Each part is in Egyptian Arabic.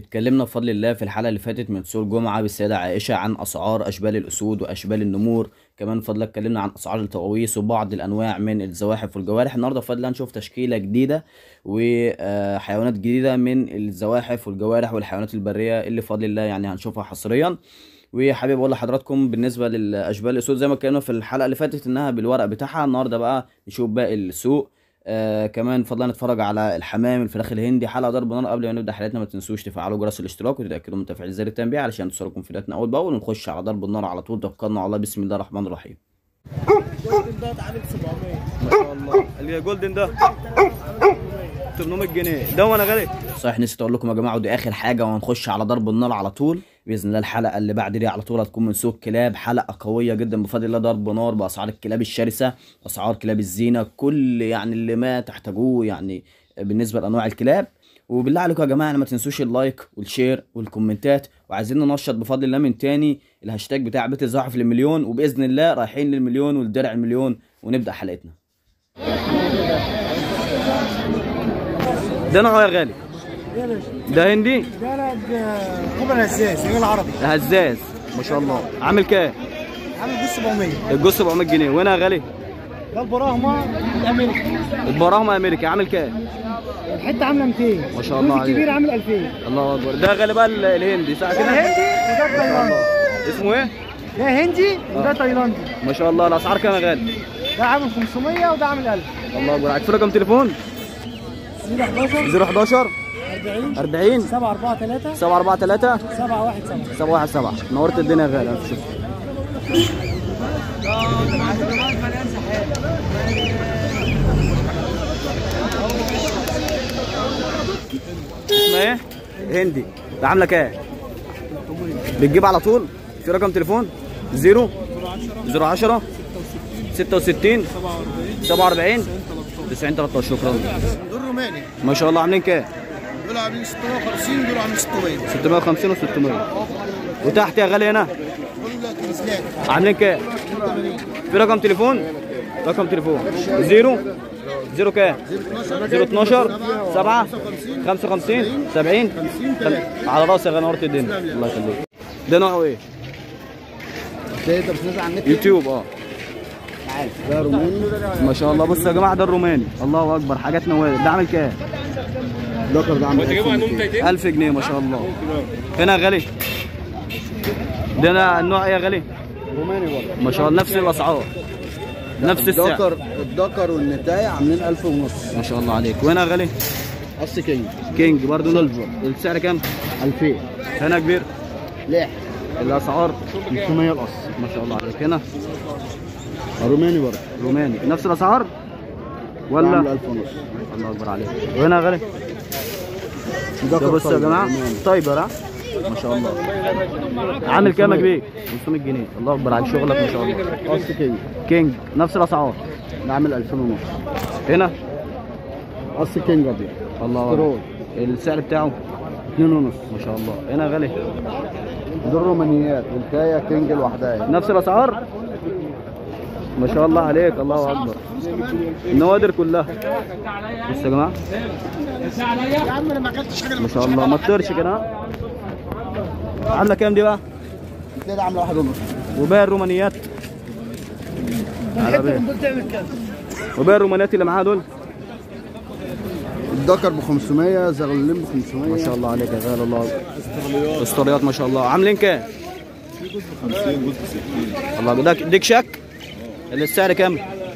اتكلمنا بفضل الله في الحلقة اللي فاتت من سوق جمعة بالسيدة عائشة عن أسعار أشبال الأسود وأشبال النمور كمان بفضل الله اتكلمنا عن أسعار الطواويس وبعض الأنواع من الزواحف والجوارح النهاردة بفضل الله نشوف تشكيلة جديدة وحيوانات جديدة من الزواحف والجوارح والحيوانات البرية اللي بفضل الله يعني هنشوفها حصريا وحابب اقول لحضراتكم بالنسبه للاشبال الاسود زي ما اتكلمنا في الحلقه اللي فاتت انها بالورق بتاعها النهارده بقى نشوف باقي السوق آه كمان فضلا نتفرج على الحمام الفراخ الهندي حلقه ضرب نار قبل ما نبدا حلقتنا ما تنسوش تفعلوا جرس الاشتراك وتتاكدوا من تفعيل زر التنبيه علشان توصلكم فيديوهاتنا اول باول ونخش على ضرب النار على طول توكلنا على الله بسم الله الرحمن الرحيم الجولدن ده اتعامل 700 ما شاء الله الجولدن ده 800 جنيه ده وانا غالي صحيح نسيت اقول لكم يا جماعه ودي اخر حاجه وهنخش على ضرب النار على طول باذن الله الحلقه اللي بعد دي على طول هتكون من سوق كلاب حلقه قويه جدا بفضل الله ضرب نار باسعار الكلاب الشرسه اسعار كلاب الزينه كل يعني اللي ما تحتاجوه يعني بالنسبه لانواع الكلاب وبالله عليكم يا جماعه يعني ما تنسوش اللايك والشير والكومنتات وعايزين ننشط بفضل الله من تاني الهاشتاج بتاع بيت الزعف للمليون وباذن الله رايحين للمليون والدرع المليون ونبدا حلقتنا ده نوعه يا غالي ايه يا باشا ده هندي ده انا خبر هزاز ايه العربي ده هزاز ما شاء الله عامل كام عامل بص 700 الجوز 700 جنيه وهنا يا غالي ده البراهمه الامريكي البراهمه امريكي عامل كام الحته عامله 200 ما شاء الله الجوز الكبير عليك. عامل 2000 الله اكبر ده غالي بقى ال- الهندي صح ده كده هندي وده تايلاندي اسمه ايه ده هندي وده تايلاندي ما شاء الله الاسعار كام يا غالي ده عامل 500 وده عامل 1000 الله اكبر عارف رقم تليفون 011 011 40 40 743 743 717 717 نورت الدنيا يا غالي ألف شكر اسمها ايه؟ هندي ده عامله كام؟ بتجيب على طول؟ في رقم تليفون؟ زيرو 010 66 47 90 13 شكرا دول روماني ما شاء الله عاملين كام؟ دول عاملين 650 دول عاملين 600 650 و 600 وتحت يا غالي هنا دول لا كنسلات عاملين كام؟ في رقم تليفون؟ رقم تليفون زيرو زيرو كام؟ زيرو 12 7 55 70 خم- على راسي يا غالي نورت الدنيا الله يخليك ده نوعه ايه؟ ده انت بتنزل على النت يوتيوب اه ده روماني ما شاء الله بص يا جماعه ده الروماني الله اكبر حاجات نوادر ده عامل كام؟ ذكر ده عامل 1000 جنيه ما شاء الله هنا يا غالي ده أنا النوع ايه يا غالي؟ روماني برضه ما شاء الله نفس الاسعار نفس السعر الذكر الذكر والنتاية عاملين 1000 ونص ما شاء الله عليك وهنا يا غالي قص كينج كينج برضه سيلفر السعر كام 2000 هنا كبير لح الاسعار 500 القص ما شاء الله عليك هنا روماني برضه روماني نفس الاسعار عامل ولا 1000 ونص الله اكبر عليك وهنا يا غالي ده ذكر بص يا طيب، جماعه روماني. تايبر ها ما شاء الله عامل كام يا كبير 500 جنيه الله اكبر على شغلك ما شاء الله قص كينج كينج نفس الاسعار ده عامل 2000 ونص هنا قص كينج ابيض الله استرول. اكبر السعر بتاعه 2 ونص ما شاء الله هنا غالي دول رومانيات والكاية كينج لوحدها نفس الاسعار ما شاء الله عليك الله اكبر النوادر كلها بص يا جماعه يا عم انا ما اكلتش حاجه ما شاء الله ما تطيرش كده ها؟ عامله كام دي بقى كده عامله 1 ونص وباقي الرومانيات الحته من دول تعمل كام وباقي الرومانيات اللي معاها دول الذكر ب 500 زغلولين ب 500 ما شاء الله عليك يا غالي الله اسطوريات ما شاء الله عاملين كام 50 جزء 60 الله ده ديك شك اللي السعر كام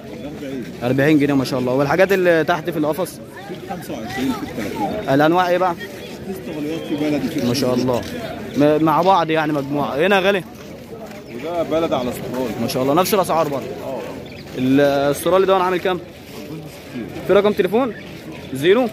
40 جنيه ما شاء الله والحاجات اللي تحت في القفص 25 في 30 الانواع ايه بقى في استغلالات في بلدي في ما شاء الله م- مع بعض يعني مجموعه هنا غالي وده بلد على استغلال ما شاء الله نفس الاسعار برضه الاسترالي ده انا عامل كام في رقم تليفون زيرو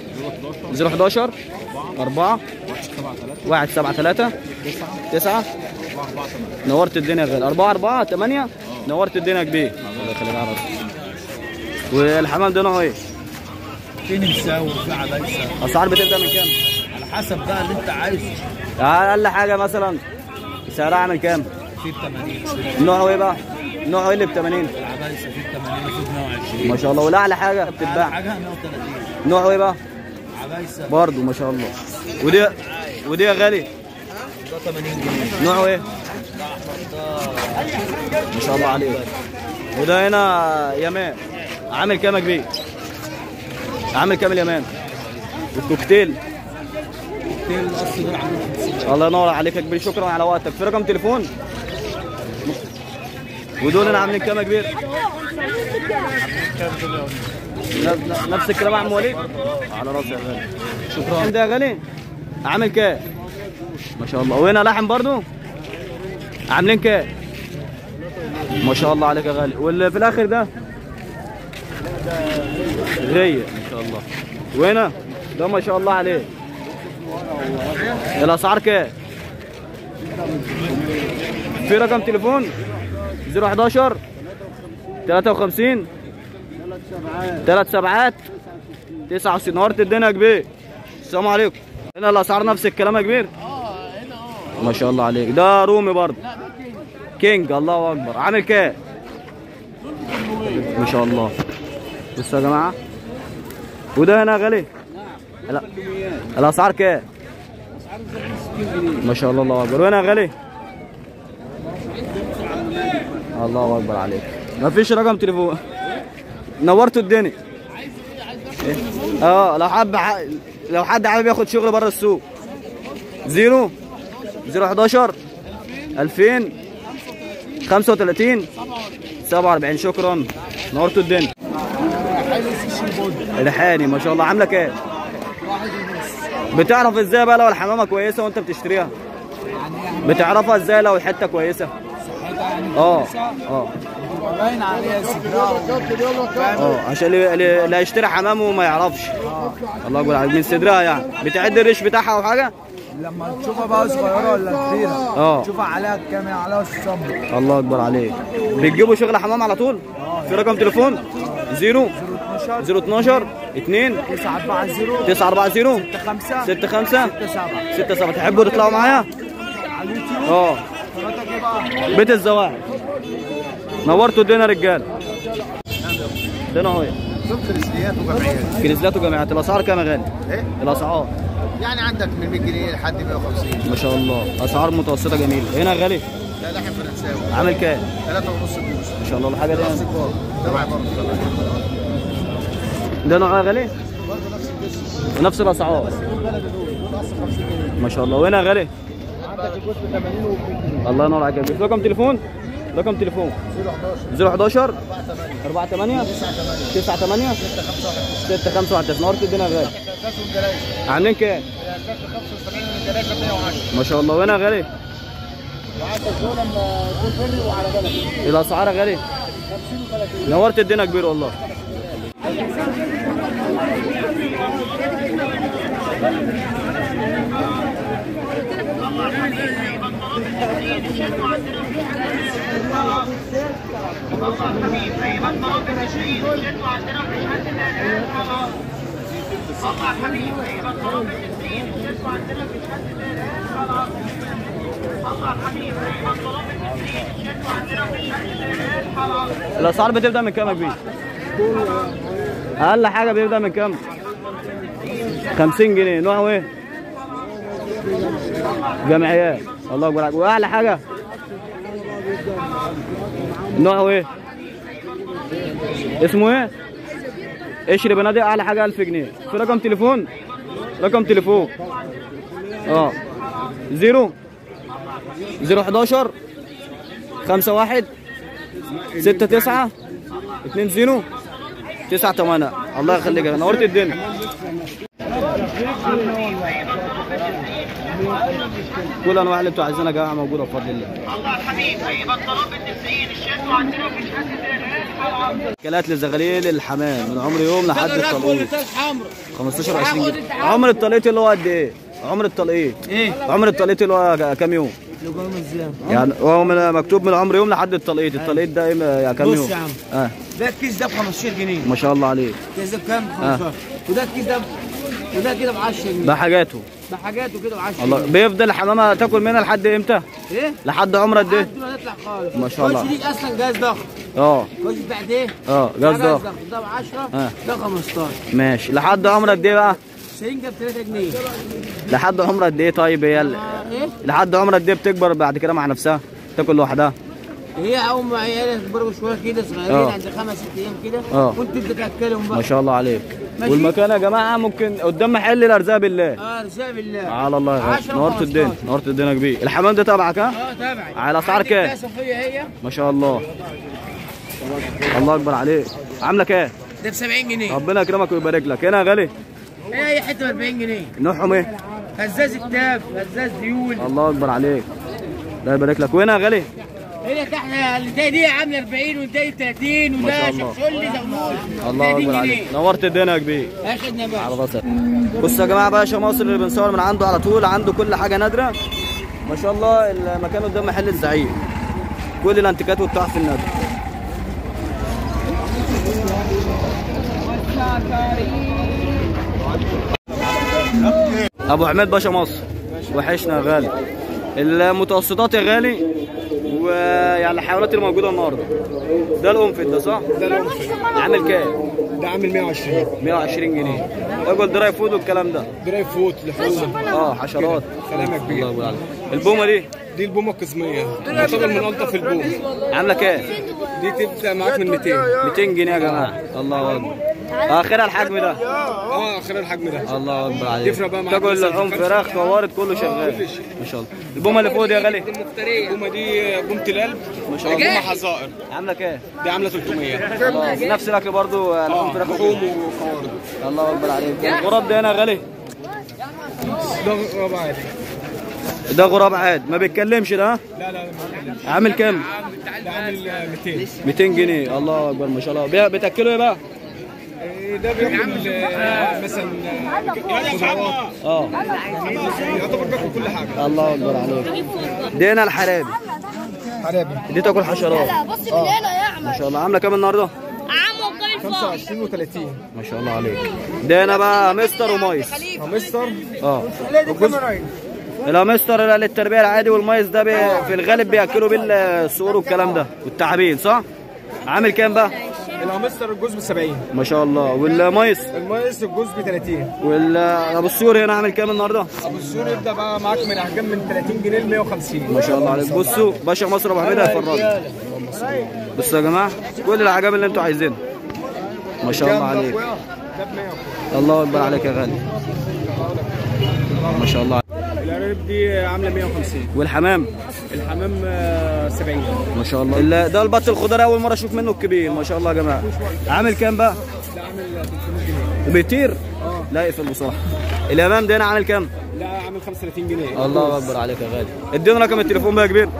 011 4 1 7 3 9 نورت الدنيا يا غالي 4 4 8 نورت الدنيا يا كبير الله يخليك على راسك والحمام ده نوعه ايه؟ في نمساوي وفي عبايسه اسعار بتبدا من كام؟ على حسب بقى اللي انت عايزه اقل حاجه مثلا سعرها عامل كام؟ في 80 نوعه ايه بقى؟ نوعه ايه اللي ب 80 عبايسه في 80 وفي 120 ما شاء الله والاعلى حاجه بتتباع حاجه 130 نوعه ايه بقى؟ عبايسه برضه ما شاء الله ودي ودي يا غالي ده 80 جنيه نوعه ايه ما شاء الله عليك وده هنا يمان عامل كام يا كبير عامل كام اليمان والكوكتيل تيل القص دول عاملين 50 الله ينور عليك يا كبير شكرا على وقتك في رقم تليفون ودول انا عاملين كام يا كبير نفس- نفس الكلام يا عم وليد على راسي يا غالي شكرا انت يا غالي عامل كام ما شاء الله وهنا لحم برضو عاملين كام ما شاء الله عليك يا غالي واللي في الاخر ده غية ما شاء الله وهنا ده ما شاء الله عليه الاسعار كام في رقم تليفون 011 53 ثلاث سبعات 69 نورت الدنيا يا كبير السلام عليكم هنا الاسعار نفس الكلام يا كبير ما شاء الله عليك ده رومي برضه كينج الله اكبر عامل كام ما شاء الله بصوا يا جماعه وده هنا غالي لا الاسعار كام ما شاء الله الله اكبر وهنا غالي الله اكبر عليك ما فيش رقم تليفون نورتوا الدنيا إيه؟ اه لو حب ح- لو حد حابب ياخد شغل بره السوق زيرو زيرو 11 2000 35 47 شكرا نورتوا الدنيا ريحاني ما شاء الله عامله كام بتعرف ازاي بقى لو الحمامه كويسه وانت بتشتريها بتعرفها ازاي لو الحته كويسه اه اه باين عليها صدرها اه عشان اللي- اللي اللي هيشتري حمام وما يعرفش الله اكبر عليك من صدرها يعني بتعد الريش بتاعها او حاجه لما تشوفها بقى صغيره ولا كبيره اه تشوفها عليها كام عليها الصبر الله اكبر عليك بتجيبوا شغل حمام على طول في رقم تليفون زيرو 12 012 2 940 940 5 6 5 7 6 7 تحبوا تطلعوا معايا على اليوتيوب اه قناتك ايه بقى؟ بيت الزواج نورتوا الدنيا يا رجاله ده اهو صفر رسميات وجمعيات كنيسلات وجامعات الاسعار كام يا غالي؟ ايه الاسعار يعني عندك من 100 جنيه لحد 150 ما شاء الله اسعار متوسطه جميله هنا يا غالي لا لحم فرنساوي عامل كام؟ 3 ونص جوز ما شاء الله الحاجه دي نفس الكوار ده مع برضه ده نوع يا غالي؟ نفس الاسعار ما شاء الله وهنا يا غالي؟ عندك الجوز ب 80 و 100 جنيه الله ينور عليك يا كبير. رقم تليفون رقم تليفون 011 48 98 6 5 1 نورت الدنيا يا غالي عاملين كام؟ ما شاء الله وهنا يا غالي؟ وعندك دول لما يكون فري وعلى بلد الاسعار يا غالي 50 و30 نورت الدنيا كبير والله الاسعار بتبدا من كام يا كبير؟ اقل حاجه بيبدا من كام؟ 50 جنيه نوعه ايه؟ جمعيات الله اكبر عليك واعلى حاجه نوعه ايه؟ اسمه ايه؟ قشر بنادق اعلى حاجه 1000 جنيه في رقم تليفون رقم تليفون اه زيرو زيرو 11 5 1 6 9 2 0 9 8 الله يخليك نورت الدنيا كل انواع اللي انتوا عايزينها يا جماعه موجوده بفضل الله اكلات لزغاليل الحمام من عمر يوم لحد التلقيط 15 20 جنيه عمر التلقيط اللي هو قد ايه؟ عمر التلقيط ايه؟ عمر التلقيط اللي هو كام يوم؟ لقوم ازاي؟ يعني هو من مكتوب من عمر يوم لحد التلقيط التلقيط ده ايه يعني كام بص يوم؟ يا عم. اه ده الكيس ده ب 15 جنيه ما شاء الله عليك الكيس ده بكام؟ ب 15 وده الكيس ده ب- وده كده ب 10 جنيه ده حاجاته ده حاجاته كده ب 10 الله جنيه بيفضل الحمامه تاكل منها لحد امتى؟ ايه؟ لحد عمر قد ايه؟ لحد ما تطلع خالص ما شاء الله. الكوتش دي اصلا جهاز ضخم اه الكوتش بتاعت ايه؟ اه ده جاز ده ده ب 10 آه. ده 15 ماشي لحد عمر قد ايه بقى؟ 90 جاب 3 جنيه لحد عمر قد ايه طيب هي ال- ايه لحد عمر قد ايه بتكبر بعد كده مع نفسها تاكل لوحدها هي اول ما عيالها يكبروا شويه كده صغيرين آه. عند خمس ست ايام كده آه. وانت بتاكلهم ما بقى شاء الله عليك ماشي. والمكان يا جماعه ممكن قدام محل الارزاق بالله اه رزق بالله على الله يا غالي 10 نورت و15. الدنيا نورت الدنيا كبير الحمام ده تبعك ها اه تابعي على أسعار عندك كام؟ بقى صفيه هي ما شاء الله الله اكبر عليك عامله كام ده ب 70 جنيه ربنا يكرمك ويبارك لك هنا يا غالي هي هي حته ب 40 جنيه نوعهم ايه هزاز التاف هزاز ديول الله اكبر عليك الله يبارك لك وهنا يا غالي هنا تحت اللي ده دي عامله 40 والتاني 30 ما وده شاء الله. شخشولي زغلول الله 30 اكبر جنيه. عليك نورت الدنيا يا كبير اخدنا بقى على راسك بصوا يا جماعه باشا مصر اللي بنصور من عنده على طول عنده كل حاجه نادره ما شاء الله المكان قدام محل الزعيم كل الانتيكات والتحف النادر ابو حميد باشا مصر وحشنا يا غالي المتوسطات يا غالي ويعني الحيوانات اللي موجوده النهارده ده الانفت ده صح؟ ده الأنفل عامل كام؟ ده عامل 120 120 جنيه راجل دراي فود والكلام ده دراي فوت لحوم اه حشرات سلامة كبير الله يقول عليك البومه دي دي البومة القزمية تعتبر من ألطف البوم عامله كام؟ دي تبدأ معاك من 200 200 جنيه يا جماعه الله اكبر اخرها الحجم ده اه آخر الحجم ده الله اكبر عليك يفرق بقى معاك تاكل مثلاً لحوم في فراخ قوارض كله شغال ما شاء الله البومه اللي فوق دي يا غالي البومة دي بومة القلب ما شاء الله بومة حظائر عامله كام؟ دي عاملة 300 الله نفس الاكل برضو لحوم فراخ لحوم وقوارض الله اكبر عليك الغراب ده هنا يا غالي ده ربع عادي ده غراب عاد ما بيتكلمش ده ها؟ لا لا لا ما تقلقش. عامل كام؟ ده عامل 200 200 جنيه الله اكبر ما شاء الله بي- بتاكله ايه بقى؟ إيه ده بياكل آه، مثلا آه، خضروات اه يعتبر بياكل كل حاجة الله اكبر عليك دي هنا الحرابي حرابي دي تاكل حشرات بص من هنا يا ما شاء الله عامله كام النهارده؟ عم وقال الفار 25 و30 ما شاء الله عليك ده هنا بقى مستر ومايس مستر اه الهامستر للتربيه العادي والمايس ده بي في الغالب بياكلوا بالصقور والكلام ده والتعابين صح؟ عامل كام بقى؟ الهامستر الجوز ب 70 ما شاء الله والمايس المايس الجوز ب 30 وال ابو السور هنا عامل كام النهارده؟ ابو السور يبدا بقى معاك من احجام من 30 جنيه ل 150 ما شاء الله عليك بصوا باشا مصر ابو حميد هيفرجنا بصوا يا جماعه كل العجائب اللي انتوا عايزينها ما شاء الله عليك ده ب 100 الله اكبر عليك يا غالي ما شاء الله الارانب دي عامله 150 والحمام الحمام آه، 70 ما شاء الله ال- ده البط الخضار اول مره اشوف منه الكبير ما شاء الله يا جماعه عامل كام بقى ده عامل 300 جنيه بيطير لا يقفل بصراحه الامام ده هنا عامل كام لا عامل 35 جنيه الله اكبر عليك يا غالي ادينا رقم التليفون بقى يا كبير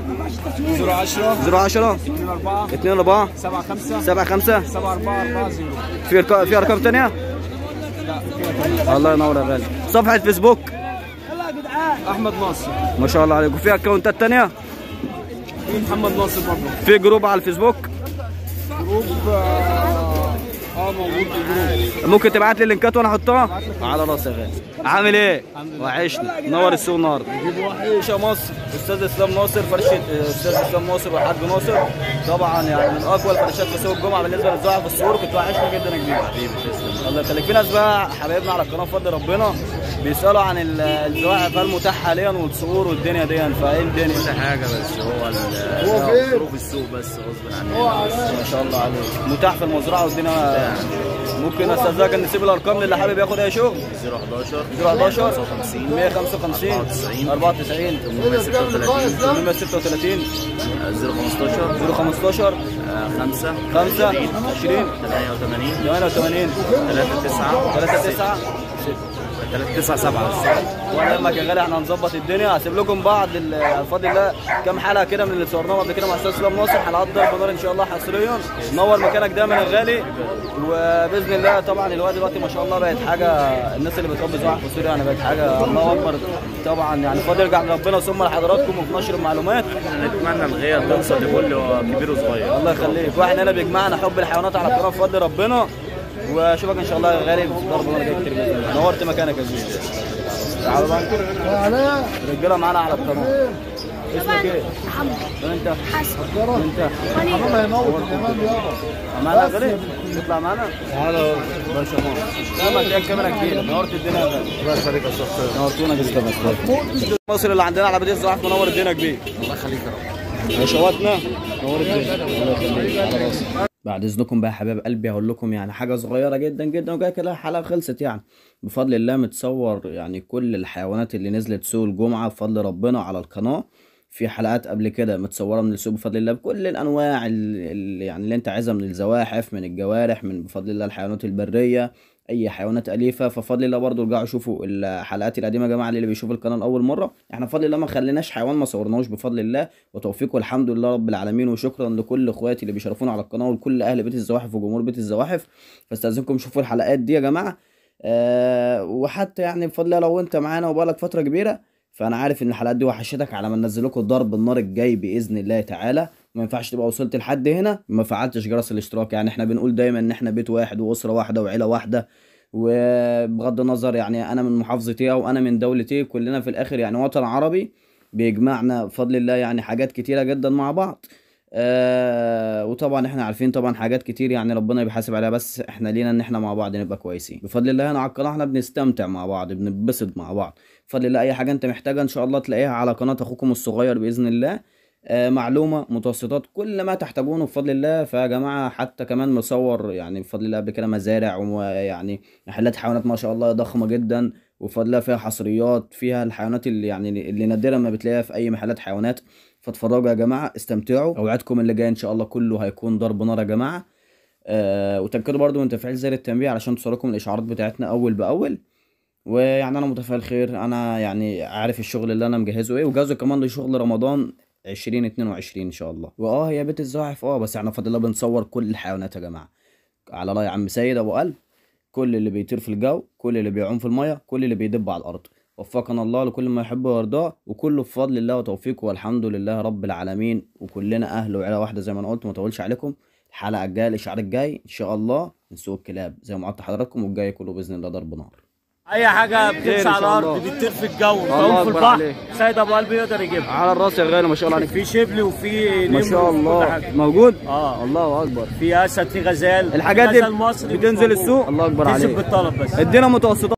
010 010 2 4 2 4 7 5 7 5 7 4 4 0 في أرقام- في ارقام ثانيه الله ينور يا غالي صفحه فيسبوك احمد ناصر ما شاء الله عليك وفي اكونتات ثانيه في محمد ناصر برضه في جروب على الفيسبوك جروب اه آه، موجود في جروب ممكن تبعت لي اللينكات وانا احطها على راسي يا غالي عامل ايه وحشني نور السوق النهارده وحيشه مصر استاذ اسلام ناصر فرشه استاذ اسلام ناصر والحاج ناصر طبعا يعني من اقوى الفرشات في سوق الجمعه بالنسبه للزراعه في السور كنت وحشني جدا يا كبير حبيبي تسلم الله يخليك في ناس بقى حبايبنا على القناه بفضل ربنا بيسالوا عن ال- الزواحف هل متاح حاليا والصقور والدنيا دي فايه الدنيا كل حاجه بس هو ال- هو فين؟ ظروف السوق بس غصب عننا بس ما شاء الله عليك متاح في المزرعه والدنيا ممكن استاذنك ان نسيب الارقام للي حابب ياخد اي شغل 011 011 55 155 94 94 836 836 015 015 5 5 20 20 88 88 39 39 397 ولا يهمك يا غالي احنا هنظبط الدنيا هسيب لكم بعض ال- بفضل الله كام حلقه كده من اللي صورناهم قبل كده مع استاذ اسلام ناصر حلقات ضرب نار ان شاء الله حصريا نور مكانك دايما يا غالي وباذن الله طبعا الوقت دلوقتي ما شاء الله بقت حاجه الناس اللي بتربي زراعه في سوريا يعني بقت حاجه الله اكبر طبعا يعني فاضل يرجع من ربنا ثم لحضراتكم وفي نشر المعلومات نتمنى الغير توصل لكل كبير وصغير الله يخليك واحنا هنا بيجمعنا حب الحيوانات على القناه بفضل ربنا واشوفك ان شاء الله يا غالي في ضرب نار جاي كتير بإذن الله. نورت مكانك يا زميلي تعالوا بقى رجاله معانا على القناه اسمك ايه؟ انت حسن انت وليد الله يموت الامام يابا معانا غالي تطلع معانا تعالى باشا ماما لا ما تلاقي الكاميرا كبيره نورت الدنيا يا غالي الله يخليك يا استاذ نورتونا جدا مصر اللي عندنا على بدايه الزراعه منور الدنيا كبير الله يخليك يا رب يا شواتنا نور الدنيا الله يخليك على راسي بعد اذنكم بقى يا حبايب قلبي هقول لكم يعني حاجه صغيره جدا جدا وجايه كده الحلقه خلصت يعني بفضل الله متصور يعني كل الحيوانات اللي نزلت سوق الجمعه بفضل ربنا على القناه في حلقات قبل كده متصوره من السوق بفضل الله بكل الانواع اللي يعني اللي انت عايزها من الزواحف من الجوارح من بفضل الله الحيوانات البريه اي حيوانات اليفه ففضل الله برضو رجعوا شوفوا الحلقات القديمه يا جماعه اللي بيشوف القناه لاول مره احنا بفضل الله ما خليناش حيوان ما صورناهوش بفضل الله وتوفيق والحمد لله رب العالمين وشكرا لكل اخواتي اللي بيشرفونا على القناه ولكل اهل بيت الزواحف وجمهور بيت الزواحف فاستاذنكم شوفوا الحلقات دي يا جماعه آه وحتى يعني بفضل الله لو انت معانا وبقالك فتره كبيره فانا عارف ان الحلقات دي وحشتك على ما ننزل لكم ضرب النار الجاي باذن الله تعالى ما ينفعش تبقى وصلت لحد هنا ما فعلتش جرس الاشتراك يعني احنا بنقول دايما ان احنا بيت واحد واسره واحده وعيله واحده وبغض النظر يعني انا من محافظتي او انا من دولتي كلنا في الاخر يعني وطن عربي بيجمعنا بفضل الله يعني حاجات كتيره جدا مع بعض آه وطبعا احنا عارفين طبعا حاجات كتير يعني ربنا بيحاسب عليها بس احنا لينا ان احنا مع بعض نبقى كويسين بفضل الله هنا على القناه احنا بنستمتع مع بعض بنتبسط مع بعض بفضل الله اي حاجه انت محتاجها ان شاء الله تلاقيها على قناه اخوكم الصغير باذن الله آه معلومه متوسطات كل ما تحتاجونه بفضل الله فيا جماعه حتى كمان مصور يعني بفضل الله قبل كده مزارع ويعني محلات حيوانات ما شاء الله ضخمه جدا وبفضل الله فيها حصريات فيها الحيوانات اللي يعني اللي نادرا ما بتلاقيها في اي محلات حيوانات فاتفرجوا يا جماعه استمتعوا اوعدكم اللي جاي ان شاء الله كله هيكون ضرب نار يا جماعه آه وتاكدوا برضو من تفعيل زر التنبيه علشان توصلكم الاشعارات بتاعتنا اول باول ويعني انا متفائل خير انا يعني عارف الشغل اللي انا مجهزه ايه وجهزه كمان لشغل رمضان 2022 ان شاء الله واه هي بيت الزواحف اه بس احنا بفضل الله بنصور كل الحيوانات يا جماعه على راي عم سيد ابو قلب كل اللي بيطير في الجو كل اللي بيعوم في الميه كل اللي بيدب على الارض وفقنا الله لكل ما يحب ويرضاه وكله بفضل الله وتوفيقه والحمد لله رب العالمين وكلنا اهل وعيله واحده زي ما انا قلت ما اطولش عليكم الحلقه الجايه الاشعار الجاي ان شاء الله من سوق الكلاب زي ما قلت لحضراتكم والجاي كله باذن الله ضرب نار اي حاجه خير إن بتمشي شاء على الله. الارض بتطير في الجو الله تعوم في أكبر البحر عليك. سيد ابو قلبي يقدر يجيبها على الراس يا غالي ما شاء الله عليك في شبل وفي ما نمر شاء وفي كل الله حاجة. موجود اه الله اكبر في اسد في غزال الحاجات في دي غزال مصري بتنزل موجود. السوق الله اكبر تنزل عليك بالطلب بس ادينا متوسطات